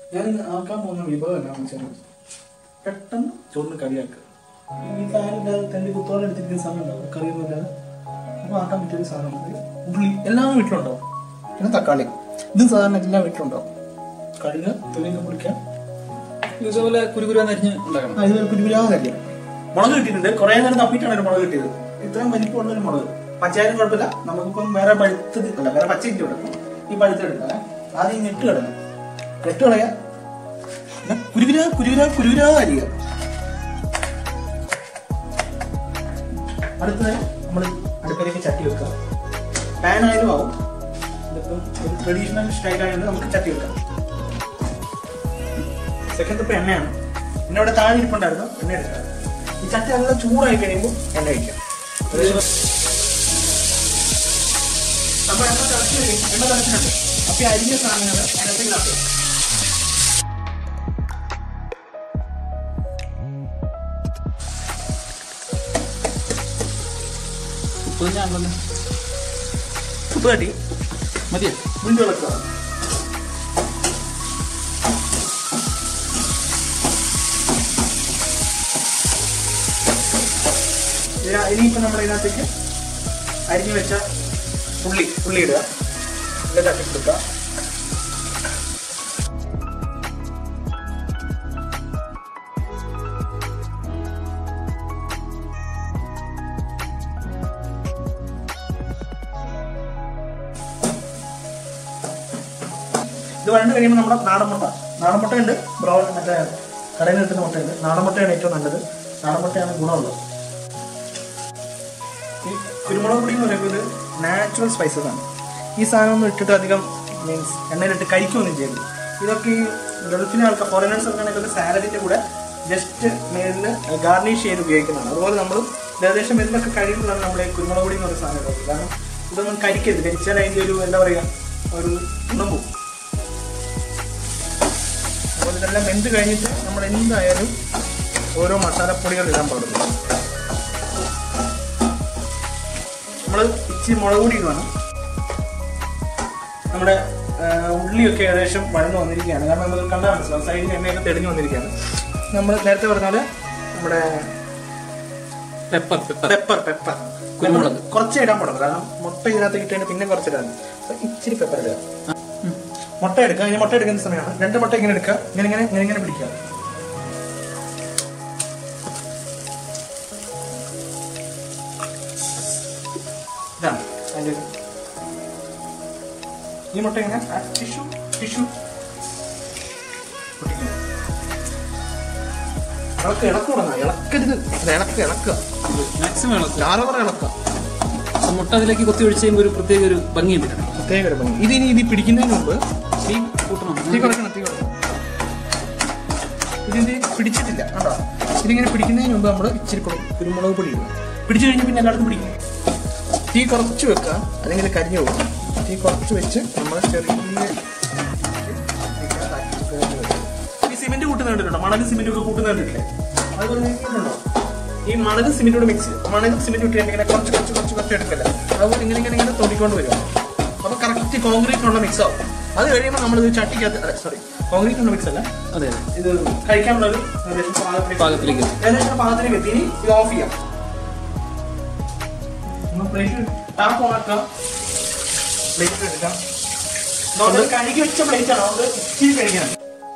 ഞാൻ ഇന്ന് ആക്കാൻ പോകുന്ന വിഭവം എന്നാന്ന് വെച്ചാൽ പെട്ടെന്ന് ചോറിന് കറിയാക്കുക ഈ കാലില്ലാതെ തന്റെ കുത്തോളം എടുത്തിരിക്കുന്ന സാധനം ഉണ്ടാവും കറിയൊന്നുമില്ലാതെ അപ്പോൾ ആക്കാൻ പറ്റിയൊരു സാധനം ഉള്ളി എല്ലാ വീട്ടിലുണ്ടാവും പിന്നെ തക്കാളി ഇതും സാധാരണ എല്ലാ വീട്ടിലുണ്ടാവും കഴുകുക തൊലിയൊക്കെ പൊടിക്കാം ഇതുപോലെ കുരുകുരാന്ന് അരിഞ്ഞ് ഉണ്ടാക്കണം ആ, ഇതൊരു കുരുകുരാതല്ല മുളക് കിട്ടിയിട്ടുണ്ട് കുറെ നേരം തപ്പിയിട്ടാണ് ഒരു മുളക് കിട്ടിയത് ഇത്രയും വലിപ്പമുള്ള ഒരു മുളക് പച്ചയായാലും കുഴപ്പമില്ല നമുക്കിപ്പം വേറെ പഴുത്തത് അല്ല വേറെ പച്ച ഇട്ട് കൊടുക്കും ഈ പഴുത്തെടുക്കാം ആദ്യം ഈ നെട്ട് കളയാം നെട്ട് കളയാം പിന്നെ കുരുകുര കുരുകുര കുരുകുര അരിയുക അടുത്തത് നമ്മൾ അടുക്കളയ്ക്ക് ചട്ടി വെക്കുക പാൻ ആയാലും ആവും ഇതിപ്പം ഒരു ട്രഡീഷണൽ സ്റ്റൈൽ ആയതുകൊണ്ട് നമുക്ക് ചട്ടി വെക്കാം സെക്കൻഡ് ഇപ്പൊ എണ്ണയാണ് എണ്ണ ഇവിടെ താഴെ ഇരിപ്പുണ്ടായിരുന്നു എണ്ണ എടുക്കാം ഈ ചട്ടി നല്ല ചൂടായി കഴിയുമ്പോൾ എണ്ണ ഒഴിക്കാം അപ്പൊ എണ്ണ തിളച്ച് കഴിയും എണ്ണ തിളച്ചിട്ടുണ്ട് അപ്പൊ ഈ അരിഞ്ഞ സാധനങ്ങൾ അതിനകത്തേക്ക് ഉപ്പ് തന്നെയാണല്ലോ ഉപ്പ് തട്ടി മതിയോ വീണ്ടും ഇളക്കുക ഇനി- ഇനിയിപ്പോ നമ്മൾ ഇതിനകത്തേക്ക് അരിഞ്ഞു വെച്ച ഉള്ളി ഉള്ളി ഇടുക ഉള്ളി തട്ടിക്കൊടുക്കുക ഇത് വരണ്ട് കഴിയുമ്പോൾ നമ്മുടെ നാടൻ മുട്ട നാടൻ മുട്ടയുണ്ട് ബ്രൗൺ മറ്റേ കടയിൽ കിട്ടുന്ന മുട്ടയുണ്ട് നാടൻ മുട്ടയാണ് ഏറ്റവും നല്ലത് നാടൻ മുട്ടയാണ് ഗുണമുള്ളത് ഈ കുരുമുളക് പൊടി എന്ന് പറയുന്നത് നാച്ചുറൽ സ്പൈസസ് ആണ് ഈ സാധനം ഒന്നും ഇട്ടിട്ട് അധികം മീൻസ് എണ്ണയിലിട്ട് കഴിക്കുകയൊന്നും ചെയ്യരുത് ഇതൊക്കെ ഈ ഗൾഫിലെ ആൾക്കാർ ഫോറിനേഴ്സ് ഒക്കെ ആണെങ്കിൽ സാലഡിന്റെ കൂടെ ജസ്റ്റ് മേലിൽ ഗാർണിഷ് ചെയ്ത് ഉപയോഗിക്കുന്നതാണ് അതുപോലെ നമ്മൾ ഏകദേശം എന്തൊക്കെ കഴിയുമ്പോഴാണ് നമ്മുടെ ഈ കുരുമുളക് പൊടി എന്ന് പറയുന്ന സാധനം ഇടുന്നത് കാരണം ഇതൊന്നും കഴിക്കരുത് കഴിച്ചാൽ അതിൻ്റെ ഒരു എന്താ പറയുക ഒരു ഗുണം പോകും അപ്പോൾ ഇതെല്ലാം വെന്ത് കഴിഞ്ഞിട്ട് നമ്മൾ എന്തായാലും ഓരോ മസാലപ്പൊടികൾ ഇടാൻ പാടുള്ളൂ നമ്മൾ ഇച്ചിരി മുളക് പൊടി ഇടുവാണ് നമ്മുടെ ആ, ഉള്ളിയൊക്കെ ഏകദേശം വഴന്നു വന്നിരിക്കുകയാണ് കാരണം നമുക്ക് കണ്ടാൽ മനസ്സിലാവും സൈഡിൽ എണ്ണയൊക്കെ തെളിഞ്ഞു വന്നിരിക്കുകയാണ് നമ്മൾ നേരത്തെ പറഞ്ഞ നമ്മുടെ പെപ്പർ പെപ്പർ പെപ്പർ പെപ്പർ കുരുമുളക്. കുറച്ച് ഇടാൻ പാടുള്ളൂ കാരണം മുട്ട ഇതിനകത്ത് കിട്ടിയിട്ട് പിന്നെ കുറച്ചിടാൻ ഇച്ചിരി പെപ്പർ ഇടുക മുട്ട എടുക്കുക ഇനി മുട്ട എടുക്കുന്ന സമയമാണ് രണ്ട് മുട്ട ഇങ്ങനെ എടുക്കുക ഇങ്ങനെ ഇങ്ങനെ ഇങ്ങനെ ഇങ്ങനെ പിടിക്കുക ഇതാണ് അതിന്റെ ഒരു- ഈ മുട്ട ഇങ്ങനെ ടിഷ്യൂ ടിഷ്യൂ ഇളക്കുക ഇളക്കുക തുടങ്ങുക ഇളക്കരുത് ഇത് ഇളക്കുക ഇളക്കുക മാക്സിമം ഇളക്കുക ധാരാളം ഇളക്കുക ആ മുട്ട അതിലേക്ക് കൊത്തി ഒഴിച്ച് കഴിയുമ്പോൾ ഒരു പ്രത്യേക ഒരു ഭംഗിയുണ്ട് ഇതിന്. പ്രത്യേക ഒരു ഭംഗി ഇത് ഇനി ഇത് പിടിക്കുന്നതിന് മുമ്പ് തീ കൂട്ടണം തീ കുറയ്ക്കണം തീ കുറയ്ക്കണം ഇതിന്റെ പിടിച്ചിട്ടില്ല കേട്ടോ ഇതിങ്ങനെ പിടിക്കുന്നതിന് മുമ്പ് നമ്മൾ ഇച്ചിരി കുളു- കുരുമുളക് പൊടി ഇടുക പിടിച്ചു കഴിഞ്ഞ് പിന്നെ എല്ലായിടത്തും പിടിക്കും തീ കുറച്ച് വെക്കുക അല്ലെങ്കിൽ കരിഞ്ഞു പോകും തീ കുറച്ച് വെച്ച് നമ്മൾ ചെറിയ ഈ സിമെന്റ് കൂട്ടുന്ന കണ്ടിട്ടുണ്ടോ മണൽ സിമെന്റ് ഒക്കെ കൂട്ടുന്ന കണ്ടിട്ടില്ലേ അതുപോലെ ഇതുണ്ടോ? ഈ മണൽ സിമെന്റോട് മിക്സ് മണൽ സിമെന്റ് ഇട്ട് ഇങ്ങനെ കുറച്ച് കുറച്ച് കുറച്ച് കുറച്ച് എടുക്കല്ല അതുപോലെ ഇങ്ങനെ ഇങ്ങനെ ഇങ്ങനെ തൊടിക്കൊണ്ട് വരും അപ്പൊ കറക്റ്റ് കോൺക്രീറ്റിനുള്ള മിക്സ് ആവും അത് കഴിയുമ്പോൾ നമ്മൾ ഇത് ചട്ടിക്കകത്ത് സോറി കോൺക്രീറ്റിനുള്ള മിക്സ് അല്ല അതെ ഇത് കഴിക്കാനുള്ള ഒരു ഏകദേശം പാകത്തിലേക്ക് പാകത്തിലേക്ക് ഏകദേശം പാകത്തിലേക്ക് എത്തി ഇനി ഇത് ഓഫ് ചെയ്യാം പ്ലേറ്റ് ടാപ്പ് ഓണാക്കാം പ്ലേറ്റ് എടുക്കാം നമ്മൾ കഴുകി വെച്ച പ്ലേറ്റ് ആണ് അതുകൊണ്ട് ഇച്ചിരി കഴിക്കണം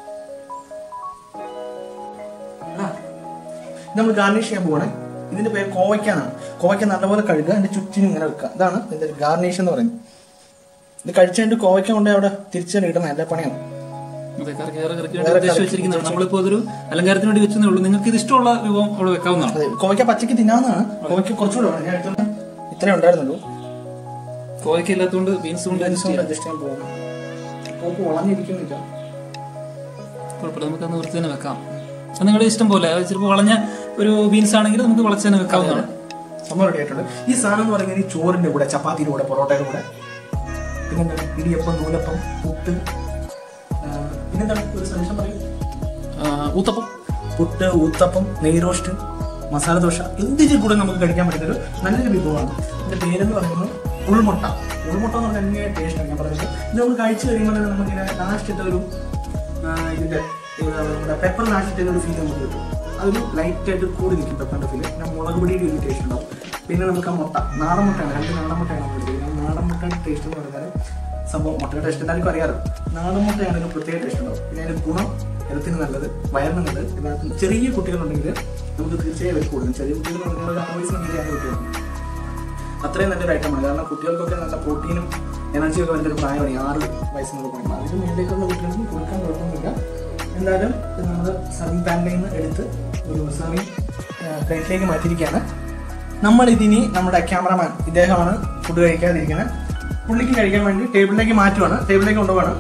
നമ്മൾ ഗാർണിഷ് ചെയ്യാൻ പോവാണ് ഇതിന്റെ പേര് കോവയ്ക്കാനാണ് കോവയ്ക്ക നല്ലപോലെ കഴുകുക അതിന്റെ ചുറ്റിനും ഇങ്ങനെ വെക്കുക ഇതാണ് ഇതിന്റെ ഗാർണിഷ് എന്ന് പറയുന്നത് ഇത് കഴിച്ചുകൊണ്ട് കോവയ്ക്ക കൊണ്ട് അവിടെ തിരിച്ചു ഇടണം എല്ലാ പണിയാണ് അതെ കറക്കി ഏറെ കറക്കി വേറെ ഉദ്ദേശിച്ച് കറക്കി വെച്ചിരിക്കുന്നതാണ് നമ്മളിപ്പോ അതൊരു അലങ്കാരത്തിന് വേണ്ടി വെച്ചതേ ഉള്ളൂ നിങ്ങൾക്ക് ഇത് ഇഷ്ടമുള്ള വിഭവം അവിടെ വെക്കാവുന്നതാണ് അതെ കോവയ്ക്ക പച്ചക്ക് തിന്നാവുന്നതാണ് കോവയ്ക്ക കുറച്ചുകൂടെ വേണം ഞാൻ എടുത്തത് ഇത്രേ ഉണ്ടായിരുന്നുള്ളൂ കോവയ്ക്ക ഇല്ലാത്തതുകൊണ്ട് ബീൻസ് കൊണ്ട് adjust ചെയ്യാം. അഡ്ജസ്റ്റ് ചെയ്യാൻ പോകുന്നു കോപ്പ് വളഞ്ഞിരിക്കുന്നില്ല കുഴപ്പമില്ല നമുക്ക് അന്ന് വൃത്തി തന്നെ വെക്കാം അത് നിങ്ങളുടെ ഇഷ്ടം പോലെ അത് ചിലപ്പോൾ വളഞ്ഞ ഒരു ബീൻസ് ആണെങ്കിൽ നമുക്ക് വളച്ച് തന്നെ വെക്കാവുന്നതാണ് സംഭവം റെഡി ആയിട്ടുണ്ട് ഈ സാധനം എന്ന് പറയുന്നത് ഈ ചോറിന്റെ കൂടെ ചപ്പാത്തിയുടെ കൂടെ പൊറോട്ടയുടെ കൂടെ പിന്നെന്താണ് ഇടിയപ്പം നൂലപ്പം പുട്ട് ആ, പിന്നെന്താണ് ഒരു സജഷൻ പറയും ആ, ഊത്തപ്പം പുട്ട് ഊത്തപ്പം നെയ് റോസ്റ്റ് മസാല ദോശ എന്തിന്റെ കൂടെ നമുക്ക് കഴിക്കാൻ പറ്റുന്ന ഒരു നല്ലൊരു വിഭവമാണ് ഇതിന്റെ പേരെന്ന് പറയുന്നത് ഉൾമുട്ട ഉൾമുട്ട എന്ന് പറഞ്ഞാൽ ഭയങ്കര ടേസ്റ്റാണ് ഞാൻ പറഞ്ഞത് ഇത് നമ്മൾ കഴിച്ചു കഴിയുമ്പോൾ തന്നെ നമുക്കിങ്ങനെ ലാസ്റ്റ് ഒരു ആ, ഇതിന്റെ പെപ്പർ നാട്ടിന്റെ ഒരു ഫീൽ നമുക്ക് കിട്ടും അതൊരു ലൈറ്റ് ആയിട്ട് കൂടി നിൽക്കും പെപ്പറിന്റെ ഫീൽ പിന്നെ മുളക് പൊടിയുടെ ഒരു ടേസ്റ്റ് ഉണ്ടാവും പിന്നെ നമുക്ക് ആ മുട്ട നാടൻ മുട്ടയാണ് രണ്ട് നാടൻ മുട്ടയാണ് നമ്മൾ എടുത്തിരിക്കുന്നത് നാടൻ മുട്ടയുടെ ടേസ്റ്റ് എന്ന് പറഞ്ഞാൽ സംഭവം മുട്ടയുടെ ടേസ്റ്റ് എല്ലാവർക്കും അറിയാറ് നാടൻ മുട്ടയാണ് ഒരു പ്രത്യേക ടേസ്റ്റ് ഉണ്ടാവും പിന്നെ അതിന്റെ ഗുണം ഹെൽത്തിന് നല്ലത് വയറിന് നല്ലത് ഇതിനകത്ത് ചെറിയ കുട്ടികളുണ്ടെങ്കിൽ നമുക്ക് തീർച്ചയായും വില കൂടുതലും ചെറിയ കുട്ടികളുണ്ടെങ്കിൽ ഒരു അറുപത് വയസ്സ് കഴിഞ്ഞാൽ കുട്ടികളുണ്ട് അത്രയും നല്ലൊരു ഐറ്റമാണ് കാരണം കുട്ടികൾക്കൊക്കെ നല്ല പ്രോട്ടീനും എനർജിയും ഒക്കെ വേണ്ട ഒരു പ്രായമാണ് ഈ ആറ് വയസ്സിനൊക്കെ പറയുന്നത് അതിന് മേലേക്കുള്ള കുട്ടികൾക്ക് കൊടുക്കാൻ കുഴപ്പമൊന്നുമില്ല എന്തായാലും നമ്മൾ സർവിങ് പാനിൽ നിന്ന് എടുത്ത് ഒരു സർവിങ് പ്ലേറ്റിലേക്ക് മാറ്റിയിരിക്കുകയാണ് നമ്മൾ ഇതിനി നമ്മുടെ ക്യാമറമാൻ ഇദ്ദേഹമാണ് ഫുഡ് കഴിക്കാതിരിക്കുന്നത് പുള്ളിക്ക് കഴിക്കാൻ വേണ്ടി ടേബിളിലേക്ക് മാറ്റുവാണ് ടേബിളിലേക്ക് കൊണ്ടുപോവാണ്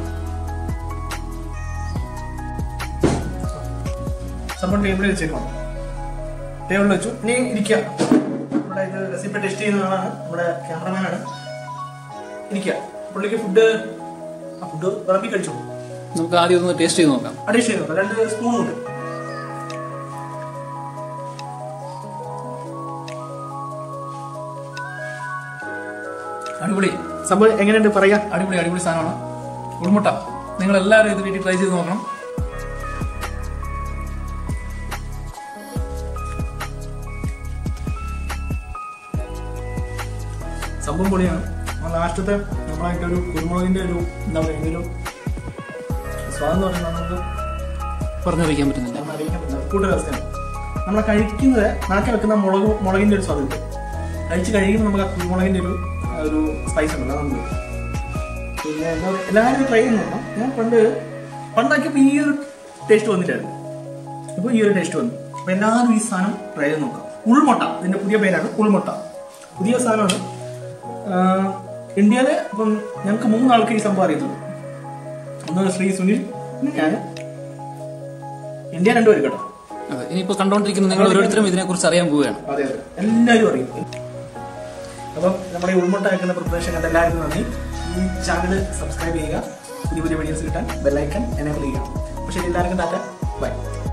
സംഭവം ടേബിളിൽ വെച്ചേക്കണം ടേബിളിൽ വെച്ചു ഇനി ഇരിക്കുക നമ്മുടെ ഇത് റെസിപ്പി ടെസ്റ്റ് ചെയ്യുന്ന ആളാണ് നമ്മുടെ ക്യാമറമാനാണ് ഇരിക്കുക പുള്ളിക്ക് ഫുഡ് ആ ഫുഡ് വിളമ്പി കഴിച്ചു നമുക്ക് ആദ്യം ഒന്ന് ടേസ്റ്റ് ചെയ്ത് നോക്കാം അഡീഷൻ ചെയ്തു രണ്ട് സ്പൂൺ ഉണ്ട് അടിപൊളി സംഭവം എങ്ങനെയുണ്ട് പറയാ അടിപൊളി അടിപൊളി സാധനമാണ് ഉൾമുട്ട നിങ്ങൾ എല്ലാവരും ഇത് വീട്ടിൽ ട്രൈ ചെയ്ത് നോക്കണം സംഭവം പൊളിയാണ് ആ ലാസ്റ്റത്തെ നമ്മളായിട്ട് ഒരു കുരുമുളകിന്റെ ഒരു എന്താ പറയുക ഇതിന്റെ ഒരു സ്വാദം എന്ന് പറയുന്നത് നമുക്ക് പറഞ്ഞറിയിക്കാൻ പറ്റുന്നില്ല നമ്മൾ അറിയിക്കാൻ പറ്റുന്ന കൂടുതൽ അവസ്ഥയാണ് നമ്മൾ കഴിക്കുന്നത് നാട്ടിൽ വെക്കുന്ന മുളക് മുളകിന്റെ ഒരു സ്വാദം ഉണ്ട് കഴിച്ച് കഴിയുമ്പോൾ നമുക്ക് ആ കുരുമുളകിന്റെ ഒരു ആ, ഒരു സ്പൈസ് ഉണ്ട് അത് നമുക്ക് പിന്നെ എന്താ പറയുക എല്ലാവരും ട്രൈ ചെയ്ത് നോക്കണം ഞാൻ പണ്ട് പണ്ടാക്കിയപ്പോൾ ഈ ഒരു ടേസ്റ്റ് വന്നിട്ടായിരുന്നു ഇപ്പോൾ ഈ ഒരു ടേസ്റ്റ് വന്നു അപ്പോൾ എല്ലാവരും ഈ സാധനം ട്രൈ ചെയ്ത് നോക്കാം ഉൾമുട്ട ഇതിന്റെ പുതിയ പേരാണ് ഉൾമുട്ട പുതിയ സാധനമാണ് ഇന്ത്യയിലെ ഇപ്പം ഞങ്ങൾക്ക് മൂന്നാൾക്ക് ഈ സംഭവം അറിയത്തുള്ളൂ ഒന്ന് ശ്രീ സുനിൽ പിന്നെ ഞാൻ ഇന്ത്യ രണ്ടുപേരും കേട്ടോ അതെ ഇനിയിപ്പോ കണ്ടോണ്ടിരിക്കുന്ന നിങ്ങൾ ഓരോരുത്തരും ഇതിനെക്കുറിച്ച് അറിയാൻ പോവുകയാണ് അതെ അതെ എല്ലാവരും അറിയും അപ്പം നമ്മുടെ ഈ ഉൾമുട്ട വെക്കുന്ന പ്രിപ്പറേഷൻ കണ്ട എല്ലാവർക്കും നന്ദി ഈ ചാനൽ സബ്സ്ക്രൈബ് ചെയ്യുക പുതിയ പുതിയ വീഡിയോസ് കിട്ടാൻ ബെല്ലൈക്കൺ എനേബിൾ ചെയ്യുക പക്ഷേ എല്ലാവർക്കും ടാറ്റ ബൈ